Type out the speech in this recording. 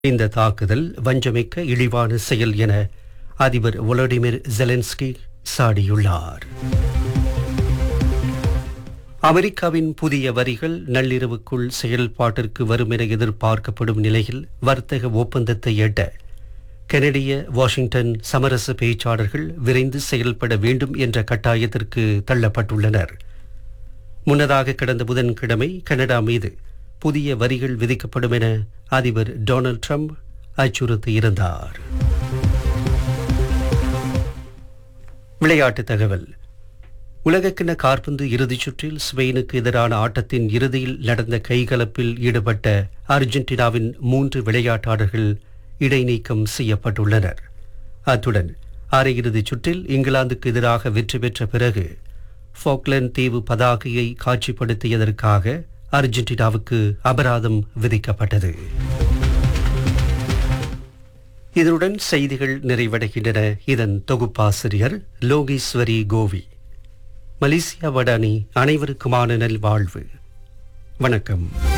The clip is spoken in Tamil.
இந்த தாக்குதல் வஞ்சமிக்க இழிவான செயல் என அதிபர் வோலடிமிர் ஜெலன்ஸ்கி சாடியுள்ளார் அமெரிக்காவின் புதிய வரிகள் நள்ளிரவுக்குள் செயல்பாட்டிற்கு வரும் என எதிர்பார்க்கப்படும் நிலையில் வர்த்தக ஒப்பந்தத்தை எட்ட கெனடிய வாஷிங்டன் சமரச பேச்சாளர்கள் விரைந்து செயல்பட வேண்டும் என்ற கட்டாயத்திற்கு தள்ளப்பட்டுள்ளனர் முன்னதாக கடந்த புதன்கிழமை கனடா மீது புதிய வரிகள் விதிக்கப்படும் என அதிபர் டொனால்ட் ட்ரம்ப் அச்சுறுத்தியிருந்தார் விளையாட்டு தகவல் உலகக்கிண காற்பந்து இறுதிச் சுற்றில் ஸ்பெயினுக்கு எதிரான ஆட்டத்தின் இறுதியில் நடந்த கைகலப்பில் ஈடுபட்ட அர்ஜென்டினாவின் மூன்று விளையாட்டாளர்கள் இடைநீக்கம் செய்யப்பட்டுள்ளனர் அத்துடன் அரையிறுதிச் சுற்றில் இங்கிலாந்துக்கு எதிராக வெற்றி பெற்ற பிறகு ஃபோக்லேண்ட் தீவு பதாகையை காட்சிப்படுத்தியதற்காக அர்ஜென்டினாவுக்கு அபராதம் விதிக்கப்பட்டது இதனுடன் செய்திகள் நிறைவடைகின்றன இதன் தொகுப்பாசிரியர் லோகேஸ்வரி கோவி மலேசியா வடானி அனைவருக்குமான நல்வாழ்வு வணக்கம்